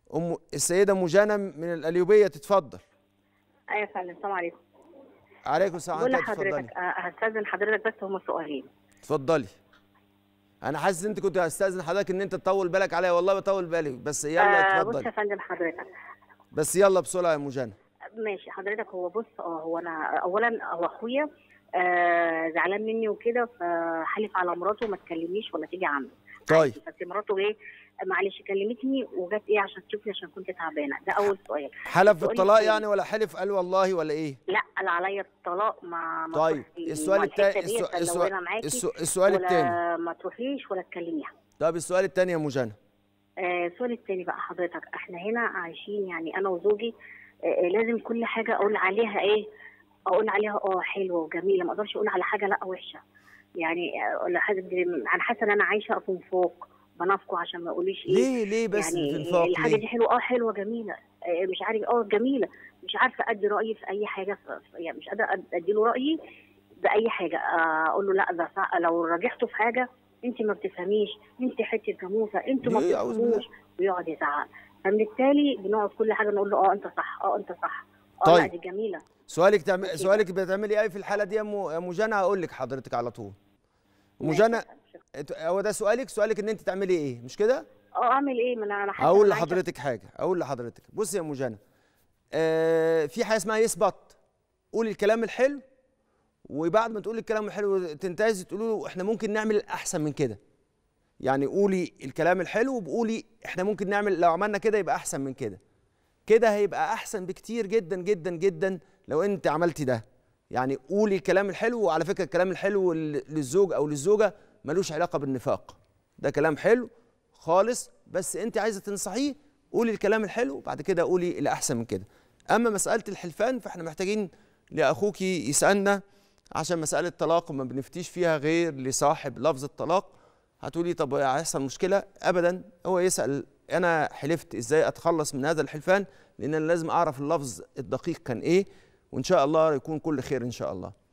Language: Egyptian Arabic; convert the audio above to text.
ام السيده مجانا من القليوبيه تتفضل ايوه يا فندم السلام عليكم عليكم السلام بقول ورحمه الله لحضرتك اتفضلي آه، هستاذن حضرتك بس هم سؤالين اتفضلي انا حاسس ان انت كنت هستاذن حضرتك ان انت تطول بالك عليا والله بطول بالي بس يلا آه، بص يا اتفضلي فندم حضرتك بس يلا بسرعه يا مجانا ماشي حضرتك هو بص اه هو انا اولا هو اخويا آه زعلان مني وكده فحلف على مراته ما تكلمنيش ولا تيجي عنده طيب بس مراته ايه معلش كلمتني وجت ايه عشان تشوفني عشان كنت تعبانه ده اول سؤال حلف السؤال بالطلاق التاني. يعني ولا حلف قال والله ولا ايه لا قال عليا الطلاق ما ما طيب تروحي- السؤال ما التاني الحتة دي السؤال, عشان لو أنا السؤال, معاكي السؤال, السؤال ولا التاني ما تروحيش ولا تكلميها طب السؤال التاني يا مجانا آه، السؤال التاني بقى حضرتك احنا هنا عايشين يعني انا وزوجي آه، آه، لازم كل حاجه اقول عليها ايه اقول عليها اه حلوه وجميله ما اقدرش اقول على حاجه لا وحشه يعني آه، اقول حاجه دي- انا حاسه ان انا عايشه من فوق بنافقه عشان ما اقوليش ايه ليه ليه بس يعني في الانفاق الحاجه دي ليه حلوه اه حلوه جميله آه، مش عارف اه جميله مش عارفه ادي رايي في اي حاجه ف- ف- يعني مش قادره أد- ادي له رايي باي حاجه آه، اقول له لا ده صح لو رجحته في حاجه انت ما بتفهميش انت حته جاموسه انتوا ما ليه؟ أعوذ بالله. بتفهموش ويقعد يزعق فبالتالي بنقعد كل حاجه نقول له اه انت صح اه انت صح اه طيب. لا دي جميله سؤالك تعمل سؤالك بتعملي ايه في الحاله دي يا م- يا مجانا هقول لك حضرتك على طول مجانا إت- هو ده سؤالك سؤالك ان انت تعملي ايه مش كده اه اعمل ايه ما انا انا حاسه اقول إن أنا عايشة- لحضرتك حاجه اقول لحضرتك بصي يا مجانا آه في حاجه اسمها يثبت قولي الكلام الحلو وبعد ما تقولي الكلام الحلو تنتهزي تقولي له احنا ممكن نعمل احسن من كده يعني قولي الكلام الحلو وقولي احنا ممكن نعمل لو عملنا كده يبقى احسن من كده كده هيبقى احسن بكتير جدا جدا جدا لو انت عملتي ده يعني قولي الكلام الحلو وعلى فكره الكلام الحلو لل- للزوج او للزوجه ملوش علاقه بالنفاق ده كلام حلو خالص بس انت عايزه تنصحيه قولي الكلام الحلو بعد كده قولي الاحسن من كده اما مساله الحلفان فاحنا محتاجين لاخوك يسالنا عشان مساله طلاق ما بنفتيش فيها غير لصاحب لفظ الطلاق هتقولي طب هيحصل مشكله ابدا هو يسال انا حلفت ازاي اتخلص من هذا الحلفان لان انا لازم اعرف اللفظ الدقيق كان ايه وان شاء الله يكون كل خير ان شاء الله